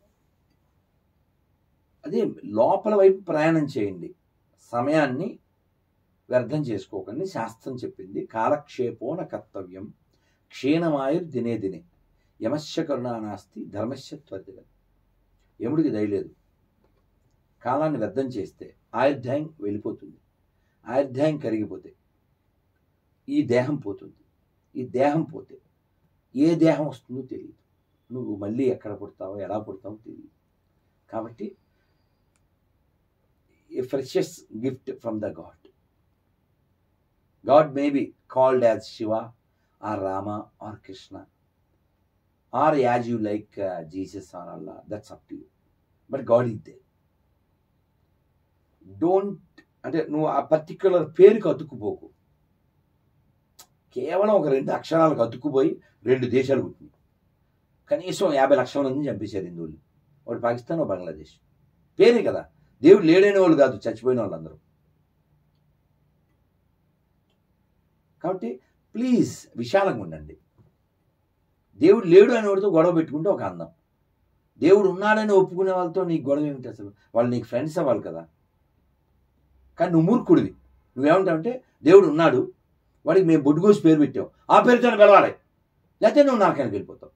అదే లోపల వైపు ప్రయాణం చేయండి సమయాన్ని వ్యర్థం చేసుకోకండి శాస్త్రం చెప్పింది కాలక్షేపోన కర్తవ్యం క్షీణమాయుర్ దినే దినే యమస్య కరుణా నాస్తి ధర్మస్య త్వరితగతి యముడికి దయలేదు కాలాన్ని వ్యర్థం చేస్తే ఆయుర్దాయం వెళ్ళిపోతుంది ఆయుర్దాయం కరిగిపోతే ఈ దేహం పోతుంది ఈ దేహం పోతే ఏ దేహం వస్తుందో తెలియదు నువ్వు మళ్ళీ ఎక్కడ పుడతావో ఎలా పుడతావో తెలియదు కాబట్టి a precious gift from the God. God may be called as Shiva or Rama or Krishna or as you like uh, Jesus or Allah. That's up to you. But God is there. Don't అంటే నువ్వు ఆ పర్టిక్యులర్ పేరుకి అతుక్కుపోకు కేవలం ఒక రెండు అక్షరాలకు అతుక్కుపోయి రెండు దేశాలు పుట్టినాయి కనీసం యాభై లక్షల మందిని చంపేశారు హిందువులు ఒకటి పాకిస్తాన్ ఒక బంగ్లాదేశ్ పేరే కదా దేవుడు లేడైన వాళ్ళు కాదు చచ్చిపోయిన వాళ్ళందరూ కాబట్టి ప్లీజ్ విశాలంగా ఉండండి దేవుడు లేడు అనేవాడితో గొడవ పెట్టుకుంటే ఒక అందం దేవుడు ఉన్నాడని ఒప్పుకునే వాళ్ళతో నీకు గొడవ ఏమిటి అసలు వాళ్ళు నీకు ఫ్రెండ్స్ అవ్వాలి కదా కానీ నువ్వు మూర్ఖుడివి నువ్వేమంటావంటే దేవుడు ఉన్నాడు వాడికి మేము బొడ్డుగోసి పేరు పెట్టాం ఆ పేరుతో పిలవాలి లేకపోతే నువ్వు నాకానికి వెళ్ళిపోతావు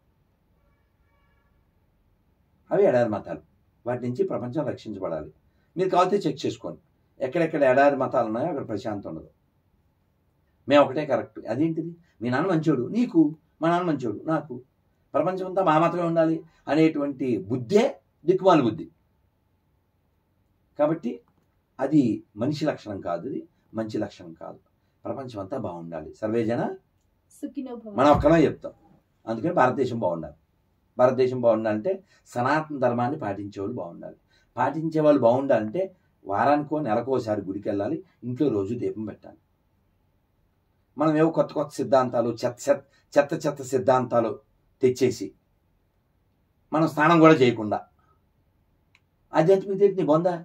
అవి ఎడారి మతాలు వాటి నుంచి ప్రపంచం రక్షించబడాలి మీరు కావాలితే చెక్ చేసుకోండి ఎక్కడెక్కడ ఎడారి మతాలు ఉన్నాయో అక్కడ ప్రశాంతం ఉండదు మేము ఒకటే కరెక్ట్ అదేంటిది మీ నాన్న మంచోడు నీకు మా నాన్న మంచోడు నాకు ప్రపంచం అంతా మా మతమే ఉండాలి అనేటువంటి బుద్ధే దిక్కుమాలి బుద్ధి కాబట్టి అది మనిషి లక్షణం కాదు అది మంచి లక్షణం కాదు ప్రపంచం అంతా బాగుండాలి సర్వేజన సుఖినో భవ మనం ఒక్కమే చెప్తాం అందుకని భారతదేశం బాగుండాలి భారతదేశం బాగుండాలంటే సనాతన ధర్మాన్ని పాటించే వాళ్ళు బాగుండాలి పాటించే వాళ్ళు బాగుండాలంటే వారానికో నెలకోసారి గుడికి వెళ్ళాలి ఇంట్లో రోజు దీపం పెట్టాలి మనం ఏవో కొత్త కొత్త సిద్ధాంతాలు చెత్త చెత్త చెత్త చెత్త సిద్ధాంతాలు తెచ్చేసి మనం స్నానం కూడా చేయకుండా ఆధ్యాత్మికత నీ బొందా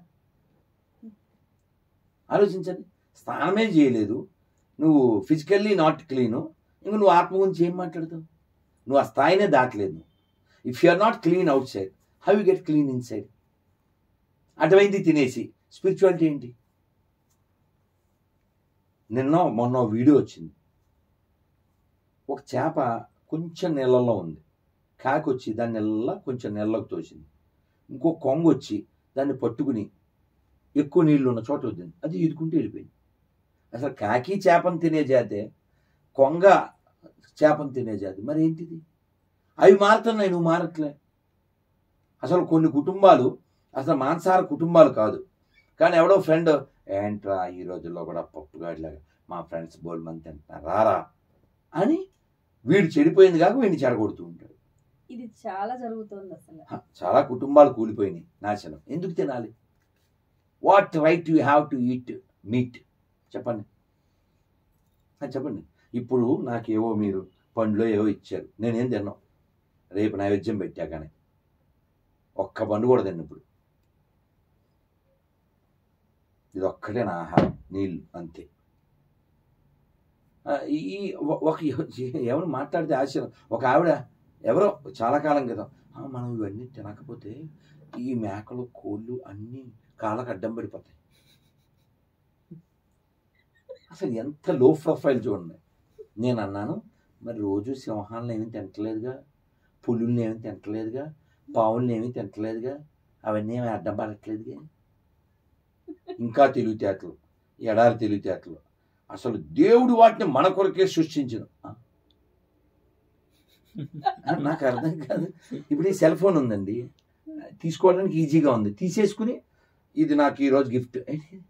ఆలోచించండి స్నానమే చేయలేదు నువ్వు ఫిజికల్లీ నాట్ క్లీను ఇంక నువ్వు ఆత్మ గురించి ఏం మాట్లాడతావు నువ్వు ఆ స్థాయినే దాటలేదు if you are not clean outside how you get clean inside అటువంటిది తినేసి స్పిరిచువాలిటీ ఏంటి నిన్న మొన్న ఓ వీడియో వచ్చింది ఒక చేప కొంచెం నీళ్ళలో ఉంది కాకి వచ్చి దాన్ని నెల కొంచెం నీళ్ళలోకి తోసింది ఇంకో కొంగ వచ్చి దాన్ని పట్టుకుని ఎక్కువ నీళ్లు ఉన్న చోట వద్దింది అది ఈదుకుంటూ వెళ్ళిపోయింది అసలు కాకి చేపను తినే జాతే కొంగ చేపను తినే జాతి మరి ఏంటిది అవి మారుతున్నాయి నువ్వు మారట్లే అసలు కొన్ని కుటుంబాలు అసలు మాంసాహార కుటుంబాలు కాదు కానీ ఎవడో ఫ్రెండ్ ఏంట్రా ఈ రోజుల్లో కూడా పప్పుగాడిలాగా మా ఫ్రెండ్స్ బోల్ మంది తింటున్నారు రారా అని వీడు చెడిపోయింది కాక వీడిని చెడగొడుతూ ఉంటాడు ఇది చాలా జరుగుతుంది అసలు హ, చాలా కుటుంబాలు కూలిపోయినాయి నాశనం ఎందుకు తినాలి what right you have to eat meat చెప్పండి ఆ, చెప్పండి ఇప్పుడు నాకేవో మీరు పండ్లో ఏవో ఇచ్చారు నేనేం తిన్నాం రేపు నైవేద్యం పెట్టాకనే ఒక్క పండు కూడా తిన్న ఇప్పుడు ఇది ఒక్కటే నా ఆహారం నీళ్ళు అంతే ఆ, ఈ ఈ- ఒ- ఒక ఎవరు మాట్లాడితే ఆశ్చర్యం ఒక ఆవిడ ఎవరో చాలా కాలం క్రితం "ఆ, మనం ఇవన్నీ తినకపోతే ఈ మేకలు కోళ్ళు అన్నీ కాళ్ళకు అడ్డం పడిపోతాయి అసలు ఎంత లో ప్రొఫైల్ చూడండి నేను అన్నాను మరి రోజు సింహాలను ఏమీ తింటలేదుగా పులుల్ని ఏమీ తింటలేదుగా పావుల్ని ఏమీ తింటలేదుగా అవన్నీ ఏమీ అడ్డం పడట్లేదుగా ఇంకా తెలివితేటలు ఎడారి తెలివితేటలు అసలు దేవుడు వాటిని మన కొరకే సృష్టించను ఆ? ఆ, నాకు అర్థం కాదు ఇప్పుడు ఈ సెల్ ఫోన్ ఉందండి తీసుకోవడానికి ఈజీగా ఉంది తీసేసుకుని ఇది నాకు ఈరోజు గిఫ్ట్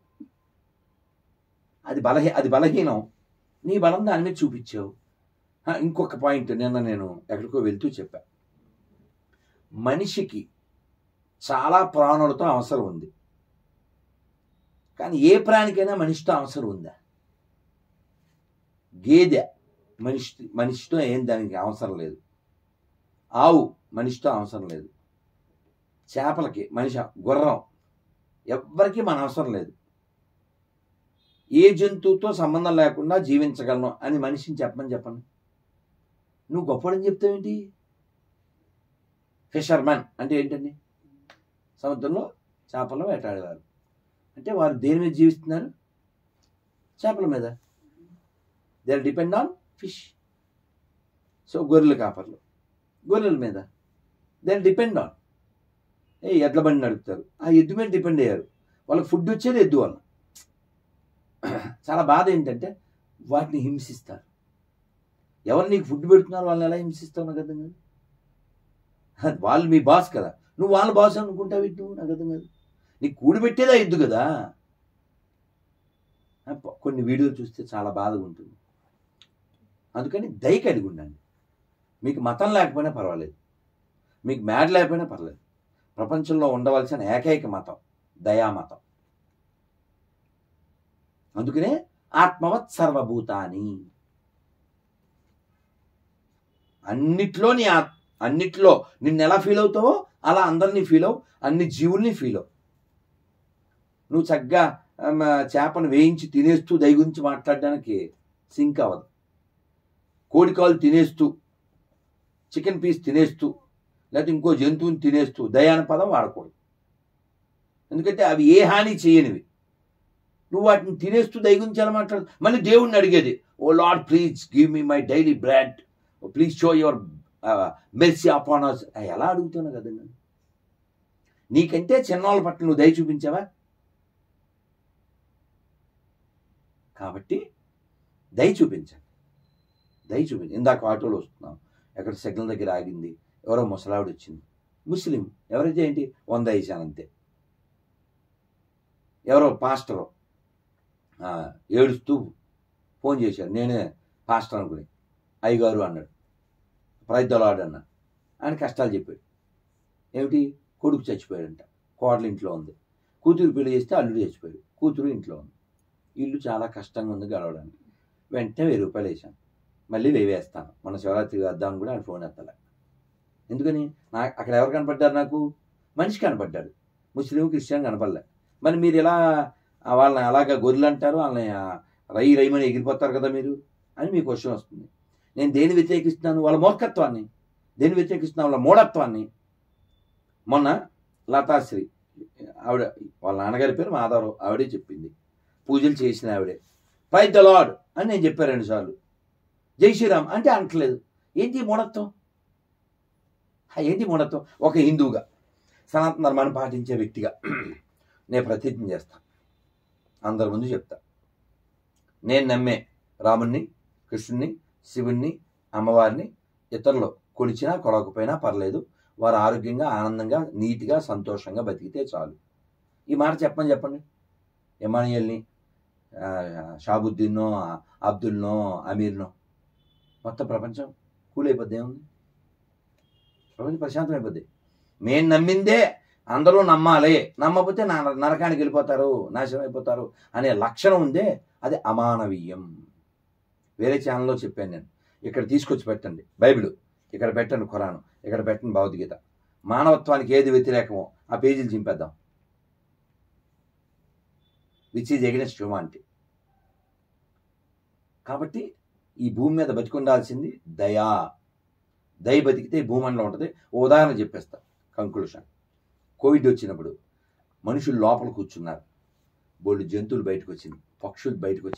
అది బలహీ అది బలహీనం నీ బలం దాని మీద చూపించావు ఆ, ఇంకొక పాయింట్ నిన్న నేను ఎక్కడికో వెళ్తూ చెప్పా మనిషికి చాలా ప్రాణులతో అవసరం ఉంది కానీ ఏ ప్రాణికైనా మనిషితో అవసరం ఉందా గేదె మనిషి మనిషితో ఏం దానికి అవసరం లేదు ఆవు మనిషితో అవసరం లేదు చేపలకి మనిషి గుర్రం ఎవ్వరికీ మన అవసరం లేదు ఏ జంతువుతో సంబంధం లేకుండా జీవించగలను అని మనిషిని చెప్పమని చెప్పండి నువ్వు గొప్పడని చెప్తావేంటి ఫిషర్మెన్ అంటే ఏంటండి సముద్రంలో చేపలను వేటాడేవారు అంటే వారు దేని మీద జీవిస్తున్నారు చేపల మీద they are depend on fish so గొర్రెలు కాపర్లు గొర్రెల మీద దే ఆర్ డిపెండ్ ఆన్ ఏ ఎడ్ల బండి నడుపుతారు ఆ ఎద్దు మీద డిపెండ్ అయ్యారు వాళ్ళకి ఫుడ్ వచ్చేది ఎద్దు వల్ల చాలా బాధ ఏంటంటే వాటిని హింసిస్తారు ఎవరు నీకు ఫుడ్ పెడుతున్నారు వాళ్ళని ఎలా హింసిస్తావు నాకు అర్థం కాదు వాళ్ళు మీ బాస్ కదా నువ్వు వాళ్ళ బాస్ అనుకుంటావు ఇటు నువ్వు నాకు అర్థం కాదు నీకు కూడి పెట్టేదా ఎద్దు కదా ఆ, ప- కొన్ని వీడియోలు చూస్తే చాలా బాధగా ఉంటుంది అందుకని దయ కలిగి ఉండండి మీకు మతం లేకపోయినా పర్వాలేదు మీకు మ్యాడ్ లేకపోయినా పర్లేదు ప్రపంచంలో ఉండవలసిన ఏకైక మతం దయామతం అందుకనే ఆత్మవత్ సర్వభూతాని అన్నిట్లో నీ ఆత్ అన్నిట్లో నిన్ను ఎలా ఫీల్ అవుతావో అలా అందరినీ ఫీల్ అవు అన్ని జీవుల్ని ఫీల్ అవు నువ్వు చక్కగా ఆమ్, చేపను వేయించి తినేస్తూ దయ గురించి మాట్లాడడానికి సింక్ అవ్వదు కోడికాలు తినేస్తూ చికెన్ పీస్ తినేస్తూ లేకపోతే ఇంకో జంతువుని తినేస్తూ దయ అనే పదం వాడకూడదు ఎందుకంటే అవి ఏ హాని చేయనివి నువ్వు వాటిని తినేస్తూ దయ గురించి ఎలా మాట్లాడు మళ్ళీ దేవుణ్ణి అడిగేది O Lord please give me my daily bread please show your mercy upon us ఎలా అడుగుతున్నావు కదా నేను నీకంటే చిన్నవాళ్ళ పట్ల నువ్వు దయ చూపించావా కాబట్టి దయ చూపించండి దయ చూపించండి ఇందాక ఆటోలో వస్తున్నాం ఎక్కడ సిగ్నల్ దగ్గర ఆగింది ఎవరో ముసలావిడ వచ్చింది ముస్లిం ఎవరైతే ఏంటి వంద వేసాను అంతే ఎవరో పాస్టరు ఆ, ఏడుస్తూ ఫోన్ చేశారు నేనే పాస్టర్ అనుకుని అయ్యగారు అన్నాడు ప్రైద్దలాడు అన్నాడు ఆయన కష్టాలు చెప్పాడు ఏమిటి కొడుకు చచ్చిపోయాడంట కోడలు ఇంట్లో ఉంది కూతురు పెళ్లి చేస్తే అల్లుడు చచ్చిపోయాడు కూతురు ఇంట్లో ఉంది ఇల్లు చాలా కష్టంగా ఉంది గడవడానికి వెంటనే వెయ్యి రూపాయలు వేసాను మళ్ళీ వెయ్యి వేస్తాను మన శివరాత్రి వేద్దామని కూడా ఆయన ఫోన్ ఎత్తలే ఎందుకని నా అక్కడ ఎవరు కనపడ్డారు నాకు మనిషి కనపడ్డాడు ముస్లిం క్రిస్టియన్ కనపడలే మరి మీరు ఎలా ఆ వాళ్ళని అలాగా గొర్రెలు అంటారు వాళ్ళని ఆ, రై రైమని ఎగిరిపోతారు కదా మీరు అని మీ క్వశ్చన్ వస్తుంది నేను దేని వ్యతిరేకిస్తున్నాను వాళ్ళ మూర్ఖత్వాన్ని దేని వ్యతిరేకిస్తున్నాను వాళ్ళ మూఢత్వాన్ని మొన్న లతాశ్రీ ఆవిడ వాళ్ళ నాన్నగారి పేరు మాధవరావు ఆవిడే చెప్పింది పూజలు చేసిన ఆవిడే పై ద లార్డ్ అని నేను చెప్పాను రెండుసార్లు జై శ్రీరామ్ అంటే అనట్లేదు ఏంటి మూఢత్వం ఆ, ఏంటి మూఢత్వం ఒక హిందువుగా సనాతన ధర్మాన్ని పాటించే వ్యక్తిగా నేను ప్రతిజ్ఞ చేస్తాను అందరి ముందు చెప్తా నేను నమ్మే రాముణ్ణి కృష్ణుణ్ణి శివుణ్ణి అమ్మవారిని ఇతరులు కొలిచినా కొలకపోయినా పర్లేదు వారు ఆరోగ్యంగా ఆనందంగా నీట్గా సంతోషంగా బతికితే చాలు ఈ మాట చెప్పమని చెప్పండి ఎమానియల్ని ఆ, షాబుద్దీన్నో అబ్దుల్నో అమీర్నో మొత్తం ప్రపంచం కూలైపోద్ది ఏముంది ప్రపంచం ప్రశాంతం అయిపోద్ది మేము నమ్మిందే అందరూ నమ్మాలి నమ్మకపోతే నా నరకానికి వెళ్ళిపోతారు నాశనం అయిపోతారు అనే లక్షణం ఉందే అది అమానవీయం వేరే ఛానల్లో చెప్పాను నేను ఇక్కడ తీసుకొచ్చి పెట్టండి బైబిల్ ఇక్కడ పెట్టండి ఖురాను ఇక్కడ పెట్టండి భగవద్గీత మానవత్వానికి ఏది వ్యతిరేకమో ఆ పేజీలు చింపేద్దాం విచ్ ఈజ్ ఎగనెస్ట్ హ్యూమానిటీ కాబట్టి ఈ భూమి మీద బతికుండాల్సింది దయా దయ బతికితే ఈ భూమండలం ఉంటుంది ఓ ఉదాహరణ చెప్పేస్తా కంక్లూషన్ కోవిడ్ వచ్చినప్పుడు మనుషులు లోపల కూర్చున్నారు బోళ్ళు జంతువులు బయటకు వచ్చింది పక్షులు బయటకు వచ్చి